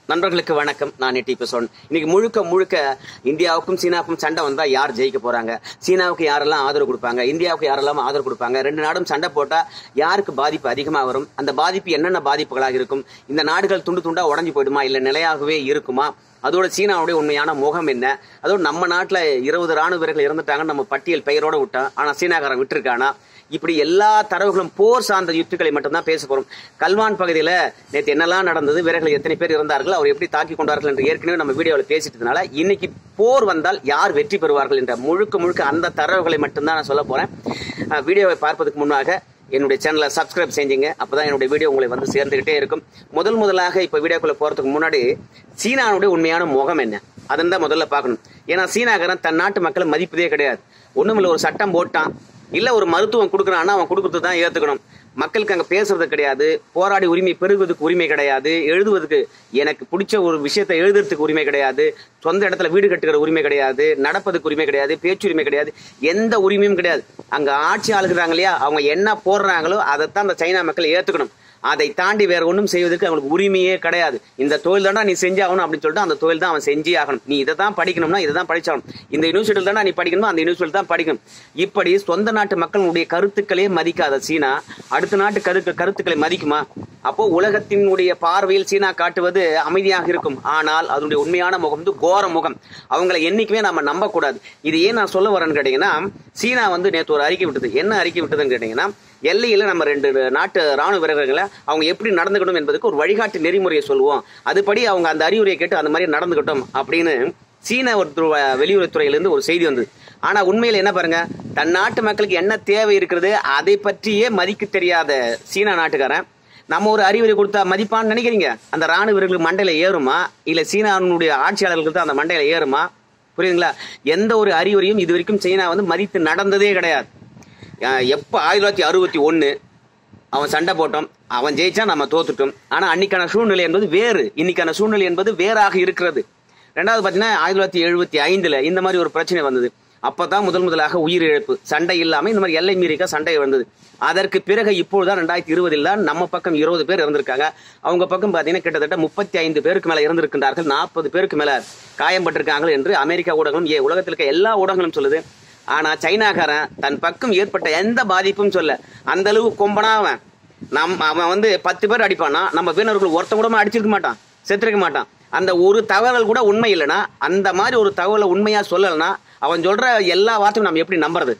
நண்பர்களுக்கு வணக்கம் நான் எட்டி பேசுறேன் இன்னைக்கு முழுக்க முழுக்க இந்தியாவுக்கும் சீனாவுக்கும் சண்டை வந்தா யார் ஜெயிக்க போறாங்க சீனாவுக்கு யாரெல்லாம் ஆதரவு கொடுப்பாங்க இந்தியாவுக்கு யாரெல்லாம் ஆதரவு கொடுப்பாங்க ரெண்டு நாடும் சண்டை போட்டா யாருக்கு பாதிப்பு அதிகமா வரும் அந்த பாதிப்பு என்னென்ன பாதிப்புகளாக இருக்கும் இந்த நாடுகள் துண்டு துண்டா உடஞ்சு போயிடுமா இல்ல நிலையாகவே இருக்குமா அதோட சீனாவுடைய உண்மையான முகம் என்ன அதோட நம்ம நாட்டுல இருபது ராணுவ வீரர்கள் இறந்துட்டாங்கன்னு நம்ம பட்டியல் பெயரோட விட்டோம் ஆனா சீனாக்காரன் விட்டுருக்கானா இப்படி எல்லா தரவுகளும் போர் சார்ந்த யுத்துக்களை மட்டும்தான் பேச போறோம் கல்வான் பகுதியில நேற்று என்னெல்லாம் நடந்தது வீரர்கள் எத்தனை பேர் இருந்தார்கள் அவர் எப்படி தாக்கி கொண்டார்கள் என்று ஏற்கனவே நம்ம வீடியோவில் பேசிட்டதுனால இன்னைக்கு போர் வந்தால் யார் வெற்றி பெறுவார்கள் என்ற முழுக்க முழுக்க அந்த தரவுகளை மட்டும்தான் நான் சொல்ல போறேன் அஹ் வீடியோவை பார்ப்பதற்கு முன்னாக என்னுடைய சேனலை சப்ஸ்கிரைப் செஞ்சீங்க அப்பதான் என்னுடைய வீடியோ உங்களை வந்து சேர்ந்துகிட்டே இருக்கும் முதல் முதலாக இப்ப வீடியோக்குள்ள போறதுக்கு முன்னாடி சீனாவுடைய உண்மையான முகம் என்ன அதன் தான் முதல்ல பார்க்கணும் ஏன்னா சீனாக்காரன் தன் நாட்டு மக்களை மதிப்பதே கிடையாது ஒண்ணுமில்ல ஒரு சட்டம் போட்டான் இல்ல ஒரு மருத்துவம் கொடுக்குறான்னா அவன் கொடுக்கறது தான் ஏத்துக்கணும் மக்களுக்கு அங்க பேசுறது கிடையாது போராடி உரிமை பெறுவதற்கு உரிமை கிடையாது எழுதுவதற்கு எனக்கு பிடிச்ச ஒரு விஷயத்தை எழுதுறதுக்கு உரிமை கிடையாது சொந்த இடத்துல வீடு கட்டுகிற உரிமை கிடையாது நடப்பதுக்கு உரிமை கிடையாது பேச்சுரிமை கிடையாது எந்த உரிமையும் கிடையாது அங்க ஆட்சி ஆளுகிறாங்க இல்லையா அவங்க என்ன போடுறாங்களோ அதைத்தான் அந்த சைனா மக்கள் ஏத்துக்கணும் அதை தாண்டி வேற ஒன்றும் செய்வதற்கு அவங்களுக்கு உரிமையே கிடையாது இந்த தொழில் தானே நீ செஞ்சாகணும் அப்படின்னு சொல்லிட்டு அந்த தொழில் தான் அவன் செஞ்சே ஆகணும் நீ இதை தான் படிக்கணும்னா இதை தான் படிச்சாகணும் இந்த யூனிவர்சிட்டியில் தானே நீ படிக்கணுமோ அந்த யூனிவர்சிட்டியில் தான் படிக்கணும் இப்படி சொந்த நாட்டு மக்களுடைய கருத்துக்களே மதிக்காத சீனா அடுத்த நாட்டு கரு கருத்துக்களை மதிக்குமா அப்போ உலகத்தினுடைய பார்வையில் சீனா காட்டுவது அமைதியாக இருக்கும் ஆனால் அதனுடைய உண்மையான முகம் வந்து கோர முகம் அவங்களை என்னைக்குமே நாம நம்பக்கூடாது இது ஏன் நான் சொல்ல வரேன்னு கேட்டீங்கன்னா சீனா வந்து நேற்று ஒரு அறிக்கை விட்டது என்ன அறிக்கை விட்டதுன்னு கேட்டீங்கன்னா எல்லையில நம்ம ரெண்டு நாட்டு ராணுவ வீரர்களை அவங்க எப்படி நடந்துக்கணும் என்பதுக்கு ஒரு வழிகாட்டு நெறிமுறையை சொல்லுவோம் அதுபடி அவங்க அந்த அறிவுரையை கேட்டு அந்த மாதிரி நடந்துக்கிட்டோம் அப்படின்னு சீன ஒரு து- வெளியுறவுத்துறையிலிருந்து ஒரு செய்தி வந்தது ஆனா உண்மையில என்ன பாருங்க தன் நாட்டு மக்களுக்கு என்ன தேவை இருக்கிறது அதை பற்றியே மதிக்க தெரியாத சீனா நாட்டுக்காரன் நம்ம ஒரு அறிவுரை கொடுத்தா மதிப்பான்னு நினைக்கிறீங்க அந்த ராணுவ வீரர்களுக்கு மண்டையில ஏறுமா இல்ல சீனாவுடைய ஆட்சியாளர்களுக்கு தான் அந்த மண்டையில ஏறுமா புரியுதுங்களா எந்த ஒரு அறிவுரையும் இது வரைக்கும் சீனா வந்து மதித்து நடந்ததே கிடையாது அஹ் எப்ப ஆயிரத்தி தொள்ளாயிரத்தி அறுபத்தி ஒன்னு அவன் சண்டை போட்டோம் அவன் ஜெயிச்சா நம்ம தோத்துட்டோம் ஆனா அன்னைக்கான சூழ்நிலை என்பது வேறு இன்னைக்கான சூழ்நிலை என்பது வேறாக இருக்கிறது ரெண்டாவது பாத்தீங்கன்னா ஆயிரத்தி தொள்ளாயிரத்தி எழுபத்தி ஐந்துல இந்த மாதிரி ஒரு பிரச்சனை வந்தது அப்பதான் முதல் முதலாக உயிரிழப்பு சண்டை இல்லாம இந்த மாதிரி எல்லை மீறிக்க சண்டை வந்தது அதற்கு பிறகு இப்பொழுதுதான் ரெண்டாயிரத்தி இருபதில் தான் நம்ம பக்கம் இருபது பேர் இறந்திருக்காங்க அவங்க பக்கம் பாத்தீங்கன்னா கிட்டத்தட்ட முப்பத்தி ஐந்து பேருக்கு மேல இறந்திருக்கின்றார்கள் நாற்பது பேருக்கு மேல காயம்பட்டிருக்காங்க என்று அமெரிக்கா ஊடகங்களும் ஏ உலகத்தில் இருக்க எல்லா ஊடகங்களும் சொல்லுது ஆனா சைனாக்காரன் தன் பக்கம் ஏற்பட்ட எந்த பாதிப்பும் சொல்ல அந்த அளவு கொம்பனா அவன் நம் அவன் வந்து பத்து பேர் அடிப்பானா நம்ம வீரர்கள் ஒருத்த கூட அடிச்சிருக்க மாட்டான் செத்துருக்க மாட்டான் அந்த ஒரு தகவல் கூட உண்மை இல்லைன்னா அந்த மாதிரி ஒரு தகவலை உண்மையா சொல்லலைன்னா அவன் சொல்ற எல்லா வார்த்தையும் நம்ம எப்படி நம்புறது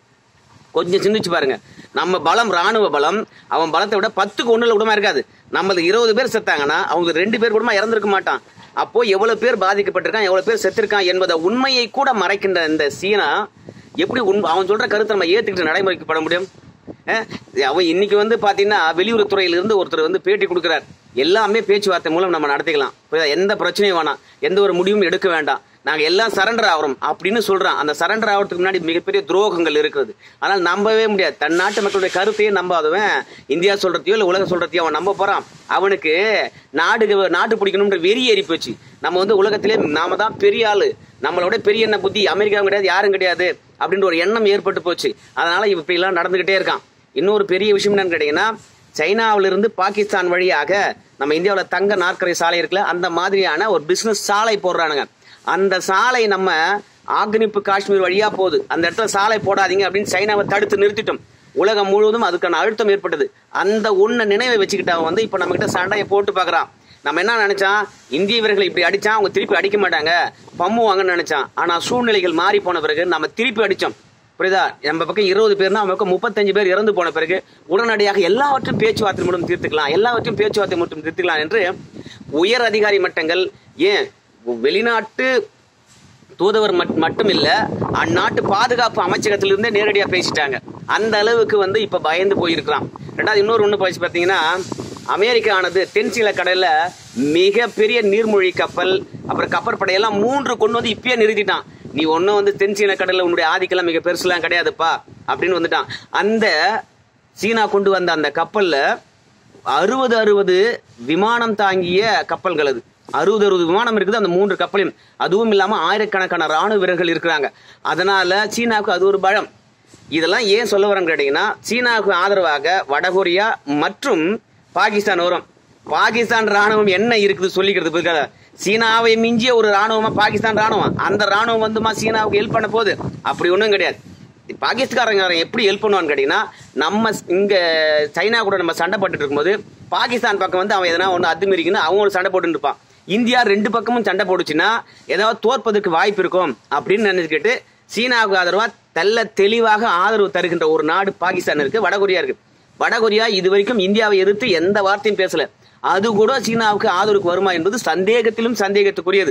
கொஞ்சம் சிந்திச்சு பாருங்க நம்ம பலம் ராணுவ பலம் அவன் பலத்தை விட பத்துக்கு ஒண்ணுல கூடமா இருக்காது நம்மளது இருபது பேர் செத்தாங்கன்னா அவங்க ரெண்டு பேர் கூடமா இறந்திருக்க மாட்டான் அப்போ எவ்வளவு பேர் பாதிக்கப்பட்டிருக்கான் எவ்வளவு பேர் செத்திருக்கான் என்பதை உண்மையை கூட மறைக்கின்ற இந்த சீனா எப்படி உண் அவன் சொல்ற கருத்தை நம்ம ஏத்துக்கிட்டு நடைமுறைக்கப்பட முடியும் அஹ், அவன் இன்னைக்கு வந்து பாத்தீங்கன்னா வெளியுறவுத்துறையில இருந்து ஒருத்தர் வந்து பேட்டி கொடுக்கிறார் எல்லாமே பேச்சுவார்த்தை மூலம் நம்ம நடத்திக்கலாம் புரியுதா? எந்த பிரச்சனையும் வேணாம் எந்த ஒரு முடிவும் எடுக்க வேண்டாம் நாங்க எல்லாம் சரண்டர் ஆகிறோம் அப்படின்னு சொல்றான் அந்த சரண்டர் ஆகிறதுக்கு முன்னாடி மிகப்பெரிய துரோகங்கள் இருக்குது ஆனால் நம்பவே முடியாது தன் நாட்டு மக்களுடைய கருத்தையே நம்பாதவன் இந்தியா சொல்றதையோ இல்ல உலக சொல்றதையோ அவன் நம்ப போறான் அவனுக்கு நாடு நாட்டு பிடிக்கணும்ன்ற வெறி ஏறி போச்சு நம்ம வந்து உலகத்திலே நாம தான் பெரிய ஆளு நம்மளோட பெரிய என்ன புத்தி அமெரிக்காவும் கிடையாது யாரும் கிடையாது அப்படின்ற ஒரு எண்ணம் ஏற்பட்டு போச்சு அதனால இப்ப எல்லாம் நடந்துகிட்டே இருக்கான் இன்னொரு பெரிய விஷயம் என்னன்னு கேட்டீங்கன்னா சைனாவிலிருந்து பாகிஸ்தான் வழியாக நம்ம இந்தியாவில் தங்க நாற்கரை சாலை இருக்குல்ல அந்த மாதிரியான ஒரு பிசினஸ் சாலை போடுறானுங்க அந்த சாலை நம்ம ஆக்கிரமிப்பு காஷ்மீர் வழியா போகுது அந்த இடத்துல சாலை போடாதீங்க அப்படின்னு சைனாவை தடுத்து நிறுத்திட்டோம் உலகம் முழுவதும் அதுக்கான அழுத்தம் ஏற்பட்டது அந்த ஒன்ன நினைவை வச்சுக்கிட்டு அவன் வந்து இப்ப நம்ம கிட்ட சண்டையை போட்டு பார்க்கறான் நம்ம என்ன நினைச்சான் இந்திய வீரர்களை இப்படி அடிச்சா அவங்க திருப்பி அடிக்க மாட்டாங்க பம்முவாங்கன்னு நினைச்சான் ஆனா சூழ்நிலைகள் மாறி போன பிறகு நம்ம திருப்பி அடிச்சோம் புரியுதா நம்ம பக்கம் இருபது பேர்னா நம்ம பக்கம் முப்பத்தஞ்சு பேர் இறந்து போன பிறகு உடனடியாக எல்லாவற்றையும் பேச்சுவார்த்தை மூலம் தீர்த்துக்கலாம் எல்லாவற்றையும் பேச்சுவார்த்தை மூலம் தீர்த்துக்கலாம் என்று உயர் அதிகாரி மட்டங்கள் ஏன் வெளிநாட்டு தூதுவர் மட்- மட்டும் இல்ல அந்நாட்டு பாதுகாப்பு அமைச்சகத்திலிருந்தே நேரடியா பேசிட்டாங்க அந்த அளவுக்கு வந்து இப்ப பயந்து போயிருக்கிறான் ரெண்டாவது இன்னொரு ஒண்ணு போயிடுச்சு பாத்தீங்கன்னா அமெரிக்கா ஆனது தென்சீல கடல்ல மிகப்பெரிய நீர்மூழ்கி கப்பல் அப்புறம் கப்பற்படையெல்லாம் மூன்று கொண்டு வந்து இப்பயே நிறுத்திட்டான் நீ ஒன்னும் வந்து தென்சீன கடல்ல உன்னுடைய ஆதிக்கெல்லாம் மிக பெருசுலாம் கிடையாதுப்பா அப்படின்னு வந்துட்டான் அந்த சீனா கொண்டு வந்த அந்த கப்பல்ல அறுபது அறுபது விமானம் தாங்கிய கப்பல்கள் அது அறுபது அறுபது விமானம் இருக்குது அந்த மூன்று கப்பலையும் அதுவும் இல்லாம ஆயிரக்கணக்கான ராணுவ வீரர்கள் இருக்கிறாங்க அதனால சீனாவுக்கு அது ஒரு பலம் இதெல்லாம் ஏன் சொல்ல வரேன்னு கேட்டீங்கன்னா சீனாவுக்கு ஆதரவாக வடகொரியா மற்றும் பாகிஸ்தான் வரும் பாகிஸ்தான் ராணுவம் என்ன இருக்குது சொல்லிக்கிறது இருக்காத சீனாவை மிஞ்சிய ஒரு ராணுவமா பாகிஸ்தான் ராணுவம் அந்த ராணுவம் வந்துமா சீனாவுக்கு ஹெல்ப் பண்ண போகுது அப்படி ஒன்றும் கிடையாது பாகிஸ்தான்காரங்க எப்படி ஹெல்ப் பண்ணுவான்னு கேட்டீங்கன்னா நம்ம இங்க சைனா கூட நம்ம சண்டை போட்டுட்டு இருக்கும்போது பாகிஸ்தான் பக்கம் வந்து அவன் எதனா ஒன்று அத்துமீறிக்குன்னு அவங்க ஒரு சண்டை போட்டுட்டு இருப்பான் இந்தியா ரெண்டு பக்கமும் சண்டை போட்டுச்சுன்னா ஏதாவது தோற்பதற்கு வாய்ப்பு இருக்கும் அப்படின்னு நினைச்சுக்கிட்டு சீனாவுக்கு ஆதரவா தெல்ல தெளிவாக ஆதரவு தருகின்ற ஒரு நாடு பாகிஸ்தான் இருக்கு வடகொரியா இருக்கு வடகொரியா இது வரைக்கும் இந்தியாவை எதிர்த்து எந்த வார்த்தையும் பேசல அது கூட சீனாவுக்கு ஆதரவுக்கு வருமா என்பது சந்தேகத்திலும் சந்தேகத்துக்குரியது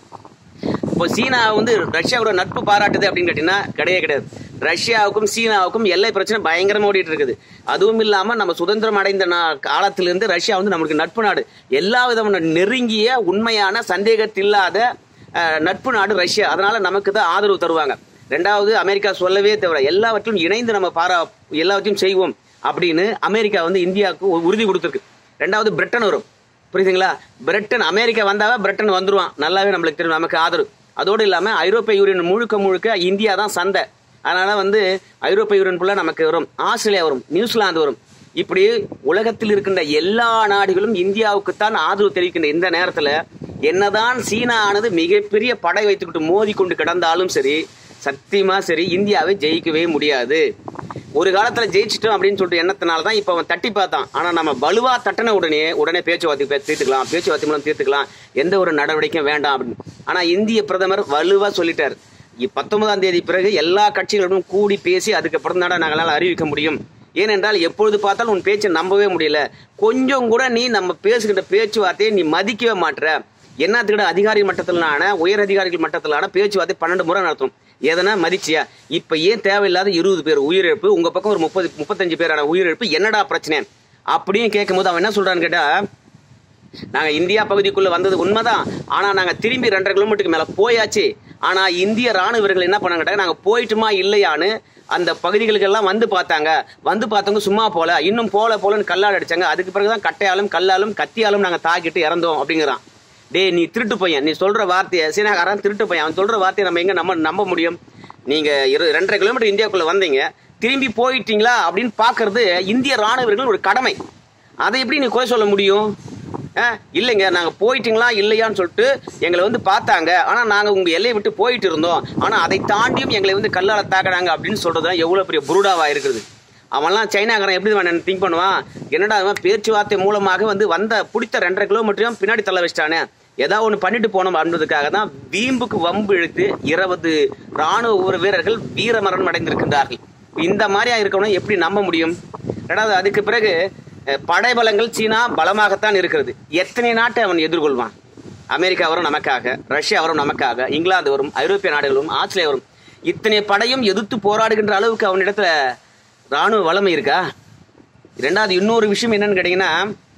இப்போ சீனா வந்து ரஷ்யாவோட நட்பு பாராட்டுது அப்படின்னு கேட்டீங்கன்னா கிடையவே கிடையாது ரஷ்யாவுக்கும் சீனாவுக்கும் எல்லை பிரச்சனை பயங்கரமா ஓடிட்டு இருக்குது அதுவும் இல்லாம நம்ம சுதந்திரம் அடைந்த நா- காலத்திலிருந்து ரஷ்யா வந்து நம்மளுக்கு நட்பு நாடு எல்லா விதமான நெருங்கிய உண்மையான சந்தேகத்தில்லாத அஹ், நட்பு நாடு ரஷ்யா அதனால நமக்கு தான் ஆதரவு தருவாங்க ரெண்டாவது அமெரிக்கா சொல்லவே தவிர எல்லாவற்றிலும் இணைந்து நம்ம பாரா எல்லாவற்றையும் செய்வோம் அப்படின்னு அமெரிக்கா வந்து இந்தியாவுக்கு ஒரு உறுதி கொடுத்துருக்கு ரெண்டாவது பிரிட்டன் வரும் புரியுதுங்களா பிரிட்டன் அமெரிக்கா வந்தாவே பிரிட்டன் வந்துருவான் நல்லாவே நம்மளுக்கு தெரியும் நமக்கு ஆதரவு அதோடு இல்லாம ஐரோப்பிய யூனியன் முழுக்க முழுக்க இந்தியா தான் சந்தை அதனால வந்து ஐரோப்பிய யூனியன் ஃபுல்லா நமக்கு வரும் ஆஸ்திரேலியா வரும் நியூசிலாந்து வரும் இப்படி உலகத்தில் இருக்கின்ற எல்லா நாடுகளும் இந்தியாவுக்குத்தான் ஆதரவு தெரிவிக்கின்ற இந்த நேரத்துல என்னதான் சீனா ஆனது மிகப்பெரிய படை வைத்துக்கிட்டு மோதி கொண்டு கிடந்தாலும் சரி சத்தியமா சரி இந்தியாவை ஜெயிக்கவே முடியாது ஒரு காலத்துல ஜெயிச்சிட்டோம் அப்படின்னு சொல்லிட்டு எண்ணத்தினால தான் இப்ப அவன் தட்டி பார்த்தான் ஆனா நம்ம வலுவா தட்டின உடனே உடனே பேச்சுவார்த்தை பே- தீர்த்துக்கலாம் பேச்சுவார்த்தை மூலம் தீர்த்துக்கலாம் எந்த ஒரு நடவடிக்கையும் வேண்டாம் அப்படின்னு ஆனா இந்திய பிரதமர் வலுவா சொல்லிட்டார் இ- பத்தொன்பதாம் தேதி பிறகு எல்லா கட்சிகளுடன் கூடி பேசி அதுக்கப்புறம் தான் நாங்களால அறிவிக்க முடியும் ஏனென்றால் எப்பொழுது பார்த்தாலும் உன் பேச்சை நம்பவே முடியல கொஞ்சம் கூட நீ நம்ம பேசுகின்ற பேச்சுவார்த்தையை நீ மதிக்கவே மாட்ற என்னத்துக்கிட்ட அதிகாரி மட்டத்திலான உயர் அதிகாரிகள் மட்டத்திலான பேச்சுவார்த்தை பன்னெண்டு முறை நடத்தும் எதனா மதிச்சியா இப்ப ஏன் தேவையில்லாத இருபது பேர் உயிரிழப்பு உங்க பக்கம் ஒரு முப்பது முப்பத்தஞ்சு பேரான உயிரிழப்பு என்னடா பிரச்சனை அப்படின்னு கேட்கும்போது அவன் என்ன சொல்றான்னு கேட்டா நாங்க இந்தியா பகுதிக்குள்ள வந்தது உண்மைதான் ஆனா நாங்க திரும்பி ரெண்டரை கிலோமீட்டருக்கு மேல போயாச்சு ஆனா இந்திய ராணுவ வீரர்கள் என்ன பண்ணாங்க கேட்டா, நாங்க போயிட்டுமா இல்லையான்னு அந்த பகுதிகளுக்கு எல்லாம் வந்து பார்த்தாங்க வந்து பார்த்தவங்க சும்மா போல இன்னும் போல போலன்னு கல்லால் அடிச்சாங்க அதுக்கு பிறகுதான் கட்டையாலும் கல்லாலும் கத்தியாலும் நாங்க தாக்கிட்டு இறந்தோம் அப்படிங்கிறான் டேய் நீ திருட்டு பையன் நீ சொல்ற வார்த்தையை சீனாக்காரன் திருட்டு பையன் அவன் சொல்ற வார்த்தையை நம்ம எங்க நம்ம நம்ப முடியும் நீங்க இரு ரெண்டரை கிலோமீட்டர் இந்தியாவுக்குள்ள வந்தீங்க திரும்பி போயிட்டீங்களா அப்படின்னு பாக்குறது இந்திய ராணுவர்கள் ஒரு கடமை அதை எப்படி நீ குறை சொல்ல முடியும் அஹ், இல்லைங்க நாங்க போயிட்டீங்களா இல்லையான்னு சொல்லிட்டு எங்களை வந்து பார்த்தாங்க ஆனா நாங்க உங்க எல்லையை விட்டு போயிட்டு இருந்தோம் ஆனா அதை தாண்டியும் எங்களை வந்து கல்லால தாக்குறாங்க அப்படின்னு சொல்றதுதான் எவ்வளவு பெரிய புருடாவா இருக்குது அவன்லாம் சைனாக்காரன் எப்படி திங்க் பண்ணுவான் என்னடா அவன் பேச்சுவார்த்தை மூலமாக வந்து வந்த பிடித்த ரெண்டரை கிலோமீட்டரையும் பின்னாடி தள்ள வச்சிட்டானே ஏதாவது ஒன்று பண்ணிட்டு போனோம் அப்படின்றதுக்காக தான் வீம்புக்கு வம்பு இழுத்து இருபது ராணுவ ஒரு வீரர்கள் வீரமரணம் அடைந்திருக்கின்றார்கள் இந்த மாதிரியா இருக்கணும் எப்படி நம்ப முடியும் ரெண்டாவது அதுக்கு பிறகு அஹ், படைபலங்கள் சீனா பலமாகத்தான் இருக்கிறது எத்தனை நாட்டை அவன் எதிர்கொள்வான் அமெரிக்கா வரும் நமக்காக ரஷ்யா வரும் நமக்காக இங்கிலாந்து வரும் ஐரோப்பிய நாடுகள் வரும் ஆஸ்திரேலியா வரும் இத்தனை படையும் எதிர்த்து போராடுகின்ற அளவுக்கு அவனிடத்துல ராணுவ வலிமை இருக்கா ரெண்டாவது இன்னொரு விஷயம் என்னன்னு கேட்டீங்கன்னா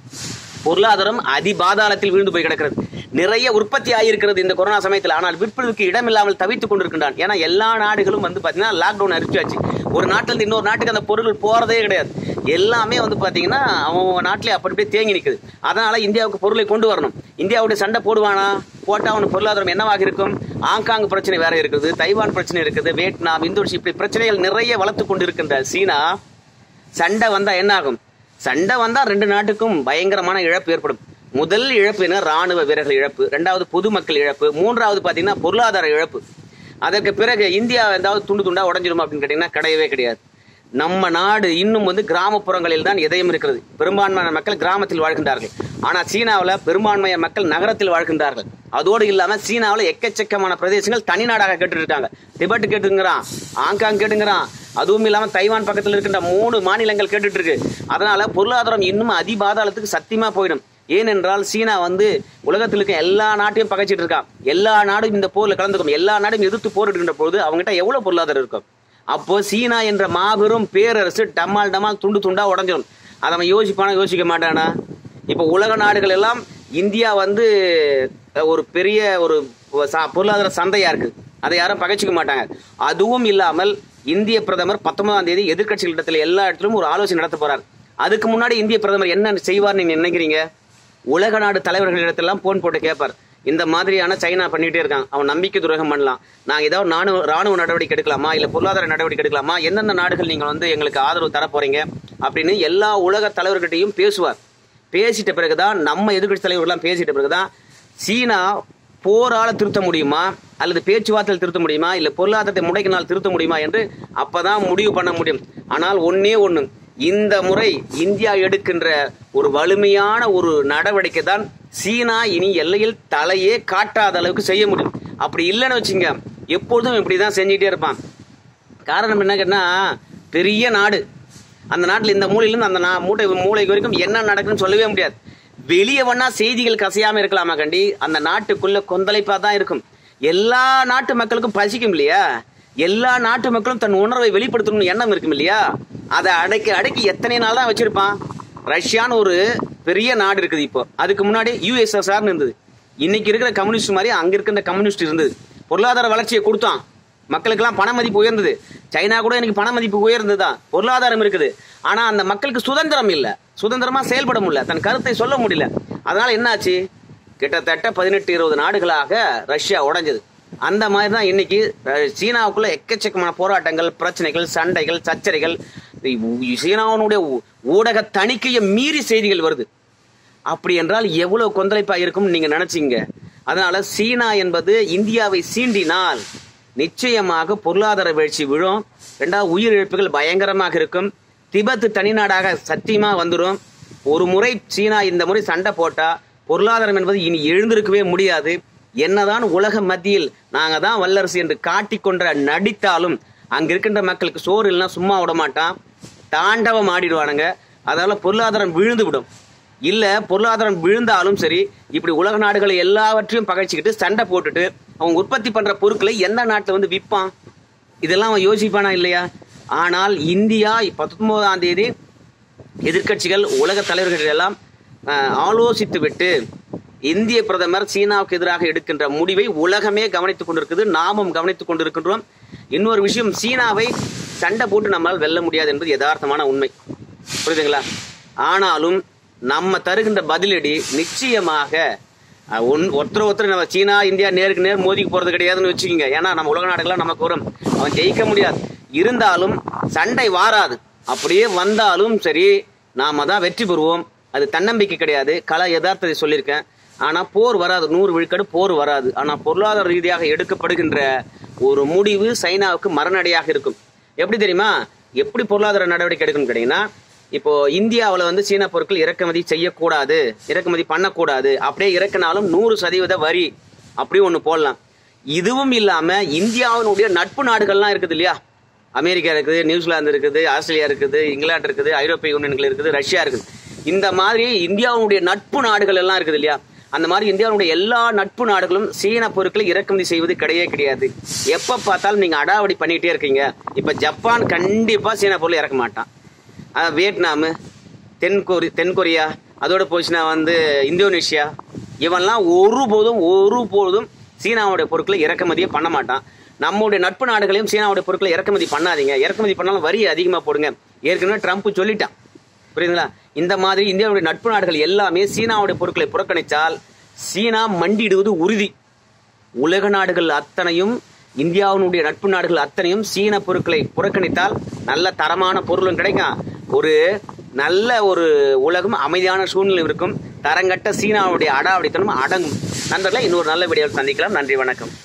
பொருளாதாரம் அதிபாதாளத்தில் விழுந்து போய் கிடக்கிறது நிறைய உற்பத்தி ஆகியிருக்கிறது இந்த கொரோனா சமயத்தில் ஆனால் விற்பதற்கு இடமில்லாமல் தவித்துக் கொண்டிருக்கின்றான் ஏன்னா எல்லா நாடுகளும் வந்து பாத்தீங்கன்னா லாக்டவுன் அறிவிச்சாச்சு ஒரு நாட்டுல இருந்து இன்னொரு நாட்டுக்கு அந்த பொருட்கள் போறதே கிடையாது எல்லாமே வந்து பாத்தீங்கன்னா அவன் நாட்டிலே அப்படி அப்படியே தேங்கி நிக்குது அதனால இந்தியாவுக்கு பொருளை கொண்டு வரணும் இந்தியாவுடைய சண்டை போடுவானா போட்டா அவனுக்கு பொருளாதாரம் என்னவாக இருக்கும் ஆங்காங் பிரச்சனை வேற இருக்குது தைவான் பிரச்சனை இருக்குது வியட்நாம் இந்தோனேஷியா இப்படி பிரச்சனைகள் நிறைய வளர்த்து கொண்டிருக்கின்ற சீனா சண்டை வந்தா என்ன ஆகும் சண்டை வந்தா ரெண்டு நாட்டுக்கும் பயங்கரமான இழப்பு ஏற்படும் முதல் இழப்பு என்ன ராணுவ வீரர்கள் இழப்பு ரெண்டாவது பொதுமக்கள் இழப்பு மூன்றாவது பாத்தீங்கன்னா பொருளாதார இழப்பு அதற்கு பிறகு இந்தியா ஏதாவது துண்டு துண்டா உடஞ்சிருமா அப்படின்னு கேட்டீங்கன்னா கிடையவே கிடையாது நம்ம நாடு இன்னும் வந்து கிராமப்புறங்களில் தான் எதையும் இருக்கிறது பெரும்பான்மையான மக்கள் கிராமத்தில் வாழ்கின்றார்கள் ஆனா சீனாவுல பெரும்பான்மையான மக்கள் நகரத்தில் வாழ்கின்றார்கள் அதோடு இல்லாம சீனாவுல எக்கச்சக்கமான பிரதேசங்கள் தனிநாடாக கேட்டு இருக்காங்க டிபெட் கேட்டுங்கிறான் ஆங்காங் கேட்டுங்கிறான் அதுவும் இல்லாம தைவான் பக்கத்தில் இருக்கின்ற மூணு மாநிலங்கள் கேட்டுட்டு இருக்கு அதனால பொருளாதாரம் இன்னும் அதிபாதாளத்துக்கு சத்தியமா போயிடும் ஏனென்றால் சீனா வந்து உலகத்தில் இருக்க எல்லா நாட்டையும் பகைச்சிட்டு இருக்கான் எல்லா நாடும் இந்த போர்ல கலந்துக்கும் எல்லா நாடும் எதிர்த்து போரிடுகின்ற பொழுது அவங்ககிட்ட எவ்வளவு பொருளாதாரம் இருக்கும் அப்போ சீனா என்ற மாபெரும் பேரரசு டமால் டமால் துண்டு துண்டா உடஞ்சிடும் அதை அவன் யோசிப்பானா யோசிக்க மாட்டானா இப்போ உலக நாடுகள் எல்லாம் இந்தியா வந்து அஹ், ஒரு பெரிய ஒரு ச- பொருளாதார சந்தையா இருக்கு அதை யாரும் பகைச்சிக்க மாட்டாங்க அதுவும் இல்லாமல் இந்திய பிரதமர் பத்தொன்பதாம் தேதி எதிர்க்கட்சிகளிடத்துல எல்லா இடத்திலும் ஒரு ஆலோசனை நடத்த போறார் அதுக்கு முன்னாடி இந்திய பிரதமர் என்ன செய்வார்னு நீங்க நினைக்கிறீங்க உலக நாடு தலைவர்களிடத்தெல்லாம் போன் போட்டு கேட்பார் இந்த மாதிரியான சைனா பண்ணிட்டே இருக்காங்க அவன் நம்பிக்கை துரோகம் பண்ணலாம் நாங்க ஏதாவது ராணுவ ராணுவ நடவடிக்கை எடுக்கலாமா இல்ல பொருளாதார நடவடிக்கை எடுக்கலாமா எந்தெந்த நாடுகள் நீங்க வந்து எங்களுக்கு ஆதரவு தர போறீங்க அப்படின்னு எல்லா உலக தலைவர்கிட்டையும் பேசுவார் பேசிட்ட பிறகுதான் நம்ம எதிர்க்கட்சி தலைவர்கள்லாம் பேசிட்ட பிறகுதான் சீனா போரால திருத்த முடியுமா அல்லது பேச்சுவார்த்தையில் திருத்த முடியுமா இல்ல பொருளாதாரத்தை முடக்கினால் திருத்த முடியுமா என்று அப்பதான் முடிவு பண்ண முடியும் ஆனால் ஒன்னே ஒண்ணு இந்த முறை இந்தியா எடுக்கின்ற ஒரு வலிமையான ஒரு நடவடிக்கை தான் சீனா இனி எல்லையில் தலையே காட்டாத அளவுக்கு செய்ய முடியும் அப்படி இல்லைன்னு வச்சுங்க எப்பொழுதும் இப்படிதான் செஞ்சுட்டே இருப்பான் காரணம் என்ன கேட்டா பெரிய நாடு அந்த நாட்டில் இந்த மூலையிலிருந்து அந்த நா- மூட்டை மூளைக்கு வரைக்கும் என்ன நடக்குன்னு சொல்லவே முடியாது வெளியே வேணா செய்திகள் கசையாம இருக்கலாமா கண்டி அந்த நாட்டுக்குள்ள கொந்தளிப்பா தான் இருக்கும் எல்லா நாட்டு மக்களுக்கும் பசிக்கும் இல்லையா எல்லா நாட்டு மக்களும் தன் உணர்வை வெளிப்படுத்தணும்னு எண்ணம் இருக்கும் இல்லையா அதை அடக்கி அடக்கி எத்தனை நாள் தான் வச்சிருப்பான் ரஷ்யான்னு ஒரு பெரிய நாடு இருக்குது இப்போ அதுக்கு முன்னாடி யூஎஸ்எஸ்ஆர்னு இருந்தது இன்னைக்கு இருக்கிற கம்யூனிஸ்ட் மாதிரி அங்க இருக்கின்ற கம்யூனிஸ்ட் இருந்தது பொருளாதார வளர்ச்சியை கொடுத்தான் மக்களுக்கெல்லாம் பண மதிப்பு உயர்ந்தது சைனா கூட எனக்கு பண மதிப்பு உயர்ந்தது தான் பொருளாதாரம் இருக்குது ஆனா அந்த மக்களுக்கு சுதந்திரம் இல்ல சுதந்திரமா செயல்பட முடியல தன் கருத்தை சொல்ல முடியல அதனால என்னாச்சு கிட்டத்தட்ட பதினெட்டு இருபது நாடுகளாக ரஷ்யா உடைஞ்சது அந்த மாதிரி தான் இன்னைக்கு அஹ், சீனாவுக்குள்ள எக்கச்சக்கமான போராட்டங்கள் பிரச்சனைகள் சண்டைகள் சச்சரைகள் இ- சீனாவினுடைய ஊ- ஊடக தணிக்கையை மீறி செய்திகள் வருது அப்படி என்றால் எவ்வளவு கொந்தளிப்பா இருக்கும் நீங்க நினைச்சீங்க அதனால சீனா என்பது இந்தியாவை சீண்டினால் நிச்சயமாக பொருளாதார வீழ்ச்சி விழும் ரெண்டாவது உயிரிழப்புகள் பயங்கரமாக இருக்கும் திபெத் தனிநாடாக சத்தியமா வந்துடும் ஒரு முறை சீனா இந்த முறை சண்டை போட்டா பொருளாதாரம் என்பது இனி எழுந்திருக்கவே முடியாது என்னதான் உலக மத்தியில் நாங்க தான் வல்லரசு என்று காட்டிக்கொண்ட நடித்தாலும் அங்க இருக்கின்ற மக்களுக்கு சோறு இல்லைன்னா சும்மா விட மாட்டான் தாண்டவம் ஆடிடுவானுங்க அதனால பொருளாதாரம் விழுந்து விடும் இல்ல பொருளாதாரம் விழுந்தாலும் சரி இப்படி உலக நாடுகளை எல்லாவற்றையும் பகைச்சிக்கிட்டு சண்டை போட்டுட்டு அவங்க உற்பத்தி பண்ற பொருட்களை எந்த நாட்டுல வந்து விற்பான் இதெல்லாம் அவன் யோசிப்பானா இல்லையா ஆனால் இந்தியா பத்தொன்பதாம் தேதி எதிர்க்கட்சிகள் உலக தலைவர்கள் எல்லாம் அஹ், ஆலோசித்து விட்டு இந்திய பிரதமர் சீனாவுக்கு எதிராக எடுக்கின்ற முடிவை உலகமே கவனித்துக் கொண்டிருக்குது நாமும் கவனித்துக் கொண்டிருக்கின்றோம் இன்னொரு விஷயம் சீனாவை சண்டை போட்டு நம்மால் வெல்ல முடியாது என்பது யதார்த்தமான உண்மை புரியுதுங்களா ஆனாலும் நம்ம தருகின்ற பதிலடி நிச்சயமாக அஹ், ஒன்- ஒருத்தர் ஒருத்தர் நம்ம சீனா இந்தியா நேருக்கு நேர் மோதிக்கு போறது கிடையாதுன்னு வச்சுக்கோங்க ஏன்னா நம்ம உலக நாடுகள்லாம் நமக்கு வரும் அவன் ஜெயிக்க முடியாது இருந்தாலும் சண்டை வாராது அப்படியே வந்தாலும் சரி நாம தான் வெற்றி பெறுவோம் அது தன்னம்பிக்கை கிடையாது கல யதார்த்தத்தை சொல்லியிருக்கேன் ஆனா போர் வராது நூறு விழுக்காடு போர் வராது ஆனா பொருளாதார ரீதியாக எடுக்கப்படுகின்ற ஒரு முடிவு சைனாவுக்கு மரணடியாக இருக்கும் எப்படி தெரியுமா எப்படி பொருளாதார நடவடிக்கை எடுக்கணும்னு கேட்டீங்கன்னா இப்போ இந்தியாவுல வந்து சீன பொருட்கள் இறக்குமதி செய்யக்கூடாது இறக்குமதி பண்ணக்கூடாது அப்படியே இறக்குனாலும் நூறு சதவீத வரி அப்படி ஒண்ணு போடலாம் இதுவும் இல்லாம இந்தியாவினுடைய நட்பு நாடுகள்லாம் இருக்குது இல்லையா அமெரிக்கா இருக்குது நியூசிலாந்து இருக்குது ஆஸ்திரேலியா இருக்குது இங்கிலாந்து இருக்குது ஐரோப்பிய யூனியன்கள் இருக்குது ரஷ்யா இருக்குது இந்த மாதிரி இந்தியாவுடைய நட்பு நாடுகள் எல்லாம் இருக்குது இல்லையா அந்த மாதிரி இந்தியாவுடைய எல்லா நட்பு நாடுகளும் சீன பொருட்களை இறக்குமதி செய்வது கிடையவே கிடையாது எப்ப பார்த்தாலும் நீங்க அடாவடி பண்ணிட்டே இருக்கீங்க இப்ப ஜப்பான் கண்டிப்பா சீன பொருள் இறக்க மாட்டான் அஹ் வியட்நாமு தென் கொரி தென் கொரியா அதோட போச்சுன்னா வந்து இந்தோனேஷியா இவன்லாம் ஒருபோதும் ஒருபோதும் சீனாவுடைய பொருட்களை இறக்குமதியே பண்ண மாட்டான் நம்முடைய நட்பு நாடுகளையும் சீனாவுடைய பொருட்களை இறக்குமதி பண்ணாதீங்க இறக்குமதி பண்ணாலும் வரி அதிகமா போடுங்க ஏற்கனவே ட்ரம்ப் சொல்லிட்டான் புரியுதுங்களா இந்த மாதிரி இந்தியாவுடைய நட்பு நாடுகள் எல்லாமே சீனாவுடைய பொருட்களை புறக்கணித்தால் சீனா மண்டிடுவது உறுதி உலக நாடுகள் அத்தனையும் இந்தியாவினுடைய நட்பு நாடுகள் அத்தனையும் சீன பொருட்களை புறக்கணித்தால் நல்ல தரமான பொருளும் கிடைக்கும் ஒரு நல்ல ஒரு உலகம் அமைதியான சூழ்நிலை இருக்கும் தரங்கட்ட சீனாவுடைய அடாவடித்தனம் அடங்கும் நண்பர்களை இன்னொரு நல்ல வீடியோவில் சந்திக்கலாம் நன்றி வணக்கம்